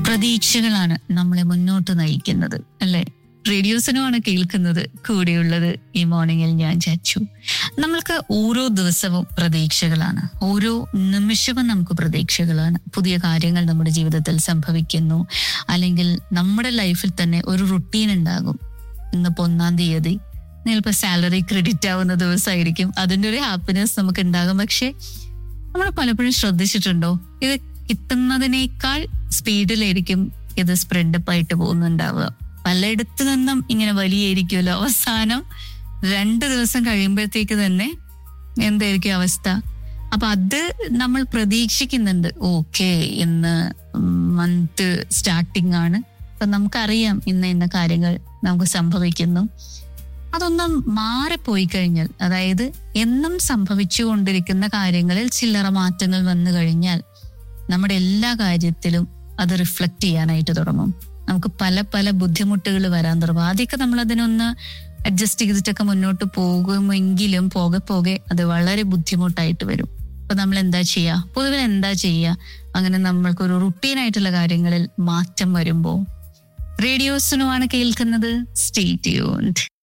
പ്രതീക്ഷകളാണ് നമ്മളെ മുന്നോട്ട് നയിക്കുന്നത് അല്ലെ റേഡിയോസിനുമാണ് കേൾക്കുന്നത് കൂടെയുള്ളത് ഈ മോർണിംഗിൽ ഞാൻ ചച്ചു നമ്മൾക്ക് ഓരോ ദിവസവും പ്രതീക്ഷകളാണ് ഓരോ നിമിഷവും നമുക്ക് പ്രതീക്ഷകളാണ് പുതിയ കാര്യങ്ങൾ നമ്മുടെ ജീവിതത്തിൽ സംഭവിക്കുന്നു അല്ലെങ്കിൽ നമ്മുടെ ലൈഫിൽ തന്നെ ഒരു റുട്ടീൻ ഉണ്ടാകും ഇന്നിപ്പോ ഒന്നാം തീയതി ചിലപ്പോൾ സാലറി ക്രെഡിറ്റ് ആവുന്ന ദിവസമായിരിക്കും അതിൻ്റെ ഒരു ഹാപ്പിനെസ് നമുക്ക് ഉണ്ടാകും പക്ഷെ നമ്മൾ പലപ്പോഴും ശ്രദ്ധിച്ചിട്ടുണ്ടോ ഇത് കിട്ടുന്നതിനേക്കാൾ സ്പീഡിലായിരിക്കും ഇത് സ്പ്രെഡപ്പ് ആയിട്ട് പോകുന്നുണ്ടാവുക പലയിടത്തു നിന്നും ഇങ്ങനെ വലിയായിരിക്കുമല്ലോ അവസാനം രണ്ട് ദിവസം കഴിയുമ്പോഴത്തേക്ക് തന്നെ എന്തായിരിക്കും അവസ്ഥ അപ്പൊ അത് നമ്മൾ പ്രതീക്ഷിക്കുന്നുണ്ട് ഓക്കെ ഇന്ന് മന്ത് സ്റ്റാർട്ടിംഗ് ആണ് അപ്പൊ നമുക്കറിയാം ഇന്ന് ഇന്ന കാര്യങ്ങൾ നമുക്ക് സംഭവിക്കുന്നു അതൊന്നും മാറിപ്പോയി കഴിഞ്ഞാൽ അതായത് എന്നും സംഭവിച്ചുകൊണ്ടിരിക്കുന്ന കാര്യങ്ങളിൽ ചില്ലറ മാറ്റങ്ങൾ വന്നു കഴിഞ്ഞാൽ നമ്മുടെ എല്ലാ കാര്യത്തിലും അത് റിഫ്ലക്ട് ചെയ്യാനായിട്ട് തുടങ്ങും നമുക്ക് പല പല ബുദ്ധിമുട്ടുകൾ വരാൻ തുടങ്ങും ആദ്യമൊക്കെ നമ്മൾ അതിനൊന്ന് അഡ്ജസ്റ്റ് ചെയ്തിട്ടൊക്കെ മുന്നോട്ട് പോകുമെങ്കിലും പോകെ പോകെ അത് വളരെ ബുദ്ധിമുട്ടായിട്ട് വരും അപ്പൊ നമ്മൾ എന്താ ചെയ്യുക പൊതുവെ എന്താ ചെയ്യുക അങ്ങനെ നമ്മൾക്കൊരു റുട്ടീൻ ആയിട്ടുള്ള കാര്യങ്ങളിൽ മാറ്റം വരുമ്പോൾ റേഡിയോസിനുമാണ് കേൾക്കുന്നത് സ്റ്റേ ട്യൂൺഡ്